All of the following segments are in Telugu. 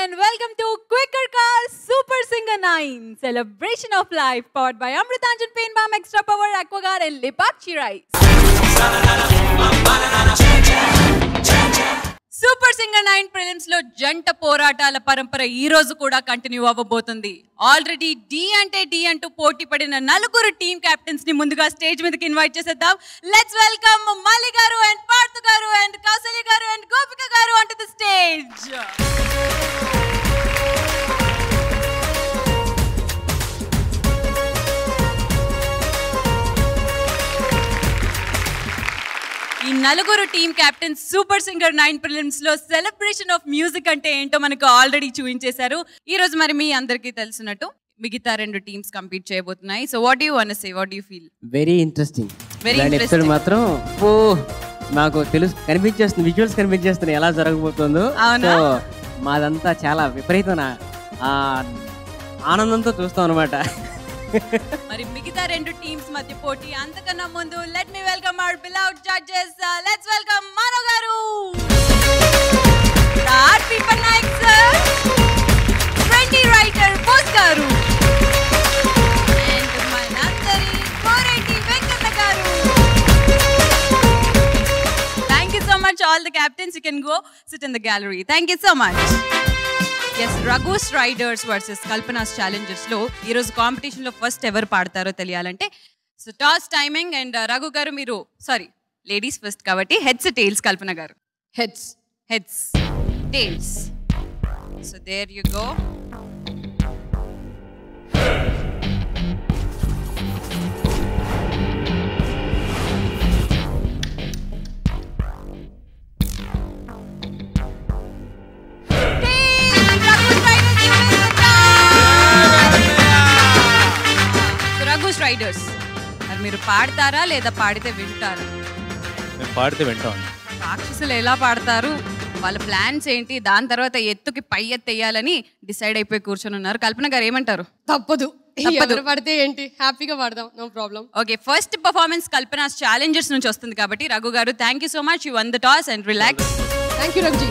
and welcome to Quicker Car Super Singer 9 Celebration of Life powered by Amritanjan Pain Balm Extra Power Aquaguard and Lipakchi Rice. Super singer nine prelims లో జంట పోరాటాల పరంపర ఈ రోజు కూడా కంటిన్యూ అవ్వబోతుంది ఆల్రెడీ డి అంటే డి అంటూ పోటీ పడిన నలుగురు టీమ్ కెప్టెన్స్ ని ముందుగా స్టేజ్ మీదకి ఇన్వైట్ చేసేద్దాం లెట్స్ వెల్కమ్ మల్లి గారు అండ్ పార్థు గారు అండ్ కౌసల్య గారు అండ్ గోపిక గారు అంటు ద స్టేజ్ ఈ నలుగురు team captains super singer nine prelims లో సెలబ్రేషన్ ఆఫ్ మ్యూజిక్ అంటే ఏంటో మనకు ఆల్రెడీ చూపించేశారు ఈ రోజు మరి మీ అందరికీ తెలిసినట్టు మిగతా రెండు టీమ్స్ కంపీట్ చేయబోతున్నాయి so what you want say what you feel very interesting Very ఇలాంటి ఎపిసోడ్ interesting. మాత్రం ఓ నాకు తెలుసు కనిపించేస్తుంది విజువల్స్ కనిపించేస్తున్నాయి ఎలా జరగబోతుందో అవునా? సో మాదంతా చాలా విపరీతమైన ఆ, ఆనందంతో చూస్తాం అనమాట మరి మిగతా రెండు టీమ్స్ మధ్య పోటీ అంతకన్నా ముందు let me welcome our beloved judges let's welcome Manav గారు RP Patnaik sir twenty writer Bose గారు And మనందరి కోరేటి వెంకన్న గారు thank you so much all the captains you can go sit in the gallery thank you so much yes Raghu's riders versus Kalpana's challengers లో ఈ రోజు కాంపిటీషన్ లో ఫస్ట్ ఎవరు పాడతారో తెలియాలంటే so toss timing and Raghu గారు మీరు సారీ లేడీస్ ఫస్ట్ కాబట్టి హెడ్స్ టేల్స్ కల్పన గారు heads heads tails so there you go Raghu's riders మరి మీరు పాడతారా లేదా పాడితే వింటారా మేము పాడితే వింటాం రాక్షసులు ఎలా పాడతారు వాళ్ళ ప్లాన్స్ ఏంటి దాని తర్వాత ఎత్తుకి పై ఎత్తేయాలని డిసైడ్ అయిపోయి కూర్చొని ఉన్నారు కల్పన గారు ఏమంటారు తప్పదు తప్పదు. ఎవరు పడితే ఏంటి హ్యాపీగా పడదాం no problem okay first performance Kalpana challengers నుంచి వస్తుంది కాబట్టి రఘు గారు thank you so much you won the toss and relax thank you Raghuji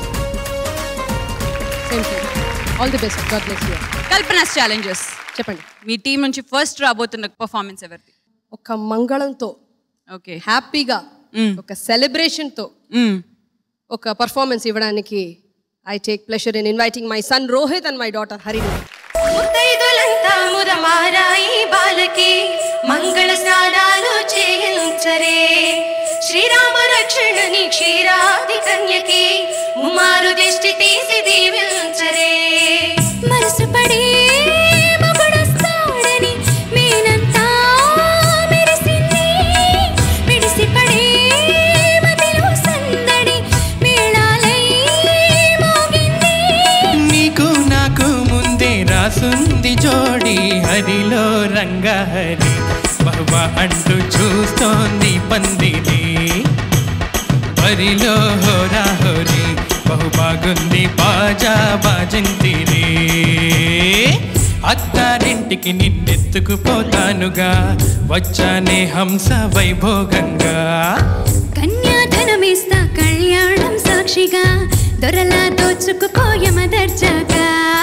same all the best God bless you Kalpana challengers చెప్పండి మీ టీం నుంచి ఫస్ట్ రాబోతున్న పర్ఫార్మెన్స్ ఎవరిది ఒక మంగళంతో ఓకే హ్యాపీగా ఒక సెలబ్రేషన్తో ఒక పర్ఫార్మెన్స్ ఇవ్వడానికి I take pleasure in inviting my son Rohit and my daughter Harini ముత్తైదులంతా మురమారాయి బాలకి మంగళ స్నానాలు చేయించరే శ్రీరామ రక్షణని క్షీరాది కన్యకి ముమారు దిష్టి తీసి దీవించరే మనసు పడి మగుడొస్తాడని మీనంతా మెరిసింది మిడిసి పడే మదిలో సందడి మేళాలై మోగింది నీకు నాకు ముందే రాసుంది జోడి హరిలో రంగహరి బహుబా అంటూ చూస్తోంది పందిరి బరిలో హోరా హోరి బహు బాగుంది బాజా బాజంతిరి అత్తారింటికి నిన్నెత్తుకుపోతానుగా వచ్చానే హంస వైభోగంగా కన్యాధనమిస్తా కళ్యాణం సాక్షిగా దొరలా దోచుకుపోయమ దర్జాగా